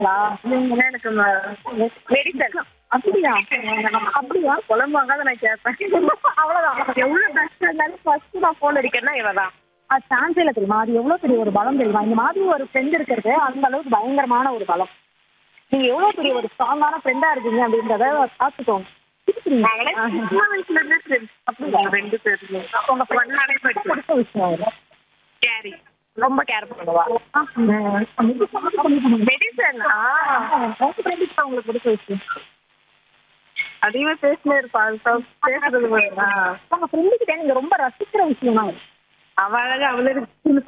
நீங்க எனக்கு மெடிசன் அப்படியா அப்படியா குழம்பாங்க நான் கேட்பேன் அவ்வளவுதான் எவ்வளவு கஷ்டம் இருந்தாலும் ஃபர்ஸ்ட் நான் போன் அடிக்கிறேன்னா இவ தான் அது சான்ஸே இல்லை தெரியுமா அது எவ்வளவு பெரிய ஒரு பலம் தெரியுமா இந்த மாதிரி ஒரு ஃப்ரெண்ட் இருக்கிறது அந்த அளவுக்கு பயங்கரமான ஒரு பலம் நீங்க எவ்வளவு பெரிய ஒரு ஸ்ட்ராங்கான ஃப்ரெண்டா இருக்கீங்க அப்படின்றத பார்த்துக்கோங்க நாங்களே சின்ன வயசுல இருந்து friends. அப்படியா ரெண்டு பேருமே உங்க ஒண்ணாவே ஃப்ரெண்ட் படிச்சோம் பிடிச்ச விஷயம் அது. கேரி ரொம்ப கேர் பண்ணுவா ஆ, ம். மெடிசன் ஆ உங்க ஃப்ரெண்டுக்கு தான் உங்களுக்கு பிடிச்ச விஷயம் அதிகமா பேசினே இருப்பா அதுதான் பேசுறது போதும். ஆ. உங்க ஃப்ரெண்டு கிட்ட நீங்க ரொம்ப ரசிக்கிற விஷயம் தான் இது. அவ அழகு அவளுக்கு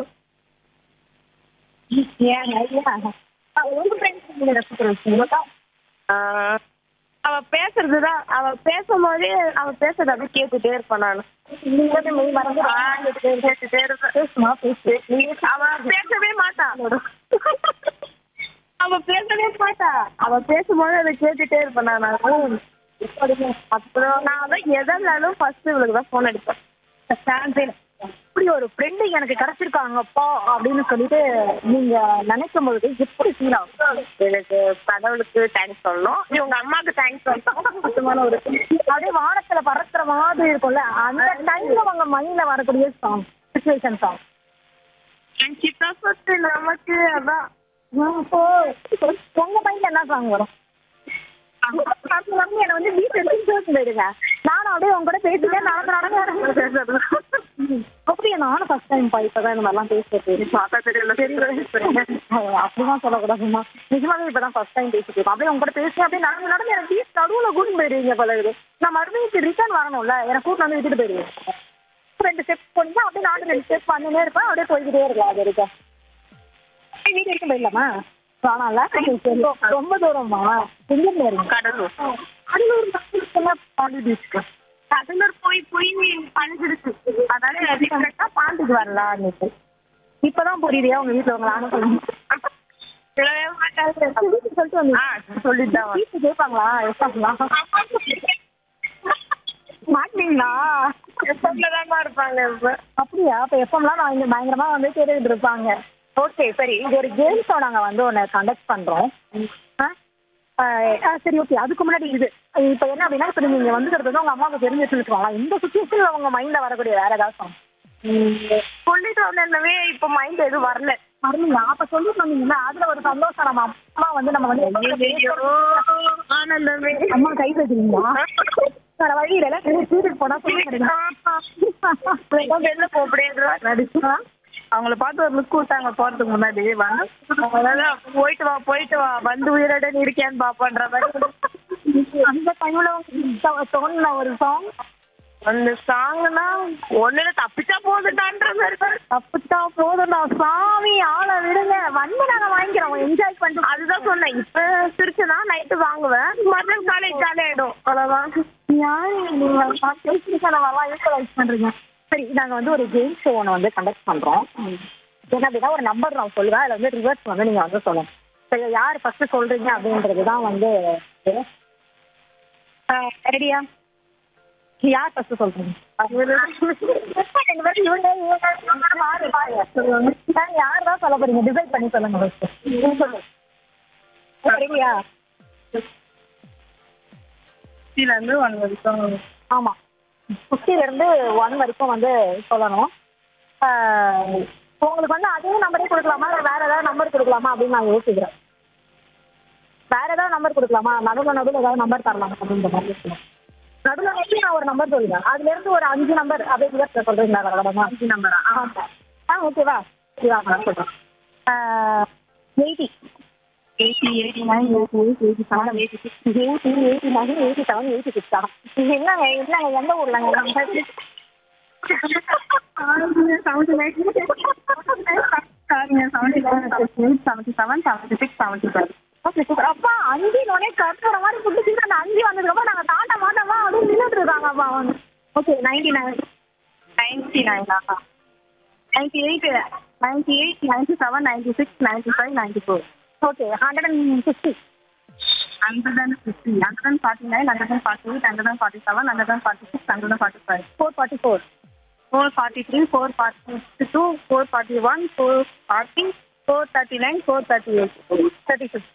ஏன் ஏன் ஆ, உங்க ஃப்ரெண்ட்ஸ் நீங்க ரசிக்கிற விஷயம் ஆ, அவ பேசுறதுதான் அவ பேசும்போதே அவ பேசுறது அப்படியே கேட்டுட்டே இருப்பான் நான் நீங்க வந்து மெய் மறந்து கேட்டுட்டே இருப்பேன் பேசுமா பேசு அவ பேசவே மாட்டா அவ பேசவே மாட்டா அவ பேசும்போது அதை கேட்டுட்டே இருப்பேன் நான் அப்புறம் நான் தான் எதனாலும் ஃபர்ஸ்ட் இவளுக்கு தான் ஃபோன் அடிப்பேன் சான்ஸே இல்லை. இப்படி ஒரு ஃப்ரெண்டு எனக்கு கிடைச்சிருக்காங்கப்பா அப்படின்னு சொல்லிட்டு நீங்க நினைக்கும் போது எப்படி ஃபீல் ஆகும் எனக்கு கடவுளுக்கு தேங்க்ஸ் சொல்லணும் இவங்க அம்மாவுக்கு தேங்க்ஸ் சொல்லணும் சுத்தமான ஒரு அப்படியே வானத்துல பறக்கிற மாதிரி இருக்கும்ல அந்த டைம்ல அவங்க மைண்ட்ல வரக்கூடிய சாங் சுச்சுவேஷன் சாங் ஃப்ரெண்ட்ஷிப் தான் சொத்து நமக்கு அதான் அப்போ உங்க மைண்ட்ல என்ன சாங் வரும் அப்ப வந்து என்னை வந்து வீட்டுல இருந்து சேர்த்து போயிடுங்க நானும் அப்படியே உங்க கூட பேசிட்டே நடந்து நடந்து பேசுறது அப்படியே நானும் ஃபர்ஸ்ட் டைம் பா இப்பதான் இந்த மாதிரிலாம் பேசுறது பார்த்தா தெரியல ஐயோ, அப்படிதான் சொல்லக்கூடாதுமா நிஜமாவே இப்பதான் ஃபர்ஸ்ட் டைம் பேசிட்டு இருக்கோம் அப்படியே உங்க கூட பேசி அப்படியே நடந்து நடந்து எனக்கு வீட்டு நடுவுல கூட்டு போயிருவீங்க போல இருக்குது நான் மறுபடியும் ரிட்டர்ன் வரணும்ல எனக்கு கூட்டு வந்து விட்டுட்டு போயிருவேன் ரெண்டு ஸ்டெப் போனீங்க அப்படியே நானும் ரெண்டு ஸ்டெப் பண்ணினே இருப்பேன் அப்படியே போய்கிட்டே இருக்கலாம் அது வரைக்கும் வீடு வரைக்கும் போயிடலாமா வேணாம்ல சரி, ரொம்ப தூரமா எங்க இருந்து இருங்க கடலூர் கடலூர் மக்களுக்கு பாண்டி பீச்சுக்கு கடலூர் போய் போய் பழகிடுச்சு அதனால கரெக்டா பாண்டிக்கு வரலான்னு இப்பதான் புரியுதே உங்க வீட்டுல உங்களை அனுப்பணும் சொல்லவே மாட்டாங்க வீட்டுக்கு சொல்லிட்டு வந்து ஆ சொல்லிட்டு தான் வந்தேன். வீட்டுக்கு கேட்பாங்களா எப்பாங்களா மாட்டீங்களா எப்பவுமே தான்மா இருப்பாங்க இப்ப அப்படியா அப்ப எப்பம்லாம் நான் இங்க பயங்கரமா வந்து கேட்டுக்கிட்டு இருப்பாங்க ஓகே சரி இது ஒரு கேம் ஷோ நாங்க வந்து ஒன்னு கண்டக்ட் பண்றோம் ஆ? ஆ, ஆ, சரி ஓகே அதுக்கு முன்னாடி இது இப்ப என்ன அப்படின்னா இப்ப நீங்க இங்க வந்துக்கிறது வந்து உங்க அம்மாவுக்கு தெரிஞ்சு வச்சுருக்காங்களா இந்த சுச்சுவேஷன்ல உங்க மைண்ட்ல வரக்கூடிய வேற ஏதாவது song? சொல்லிட்டு வந்தேன்னவே இப்ப மைண்ட் எதுவும் வரல வரலையா அப்ப சொல்லிட்டு வந்தீங்கன்னா அதுல ஒரு சந்தோஷம் நம்ம அம்மா வந்து நம்ம வந்து ஐயோ, ஆனந்தமே அம்மா கை வச்சுருங்களா வேற வழி இல்ல வீட்டுக்கு போனா சொல்லுங்க இப்ப வெளில போக முடியாது அவங்கள பார்த்து ஒரு லுக் விட்டாங்க போறதுக்கு முன்னாடி வா அதான் போயிட்டு வா போயிட்டு வா வந்து உயிரோட நீ இருக்கியான்னு பாப்பன்ற மாதிரி அந்த டைம்ல தோணுன ஒரு சாங் அந்த சாங்னா ஒண்ணுல தப்பிச்சா போதுட்டான்ற மாதிரி தான். அப்படித்தான் போதும் நான் சாமி ஆளை விடுங்க வந்து நாங்க வாங்கிக்கிறோம் என்ஜாய் பண்ணிட்டு அதுதான் சொன்னேன் இப்ப சிரிச்சுனா நைட்டு வாங்குவேன் மறுநாள் காலேஜ் ஜாலி ஆயிடும் அவ்வளவுதான் யாரு நீங்க பேசிருக்கா யூட்டிலைஸ் பண்றீங்க சரி நாங்க வந்து ஒரு கேம் ஷோ ஒன்று வந்து கண்டக்ட் பண்றோம் என்ன அப்படின்னா ஒரு நம்பர் நான் சொல்லுவேன் அதுல வந்து ரிவர்ஸ் வந்து நீங்க வந்து சொல்லணும் சரி யார் ஃபர்ஸ்ட் சொல்றீங்க அப்படின்றது தான் வந்து ரெடியா யார் ஃபர்ஸ்ட் சொல்றீங்க ரெண்டு பேரும் இவங்க இவங்க இவங்க மாறி மாறி சொல்லுவாங்க யார் தான் சொல்ல போறீங்க டிசைட் பண்ணி சொல்லுங்க ஃபர்ஸ்ட் சொல்லுங்க ரெடியா கீழ இருந்து ஒன் வரைக்கும் ஆமா ஃபிஃப்டில இருந்து ஒன் வரைக்கும் வந்து சொல்லணும் ஆஹ் உங்களுக்கு வந்து அதே நம்பரே கொடுக்கலாமா இல்லை வேற ஏதாவது நம்பர் கொடுக்கலாமா அப்படின்னு நான் யோசிக்கிறேன் வேற ஏதாவது நம்பர் கொடுக்கலாமா நடுவில் நடுவில் ஏதாவது நம்பர் தரலாம் அப்படின்ற மாதிரி யோசிக்கிறேன். நடுவில் நடுவில் நான் ஒரு நம்பர் சொல்லுவேன் அதுல இருந்து ஒரு அஞ்சு நம்பர் அப்படியே ரிவர்ஸ்ல சொல்றீங்களா கடகடமா அஞ்சு நம்பரா ஆமா ஆ ஓகேவா ஓகேவா நான் சொல்றேன் eighty eighty eighty nine eighty eight eighty seven eighty six eighty eighty nine eighty seven eighty six தான் என்னங்க என்னங்க எந்த ஊர்லங்க நம்ம செவன்டி நைன் சாரிங்க seventy nine seventy eight seventy seven seventy six seventy five okay super அப்பா அஞ்சு உடனே கட்டுற மாதிரி கொடுத்துட்டு அந்த அஞ்சு வந்ததுக்கப்புறம் நாங்கள் தாண்ட மாட்டோமா அப்படின்னு நின்றுட்டு இருக்காங்கப்பா அவங்க ஓகே நைன்டி நைன் நைன்டி நைனா ninety eight ninety eight ninety seven ninety six ninety five ninety four okay hundred and fifty hundred and fifty hundred and forty nine hundred and forty eight hundred and forty seven hundred and forty six hundred and forty five four forty four four forty three four forty two four forty one four forty four thirty nine four thirty eight thirty six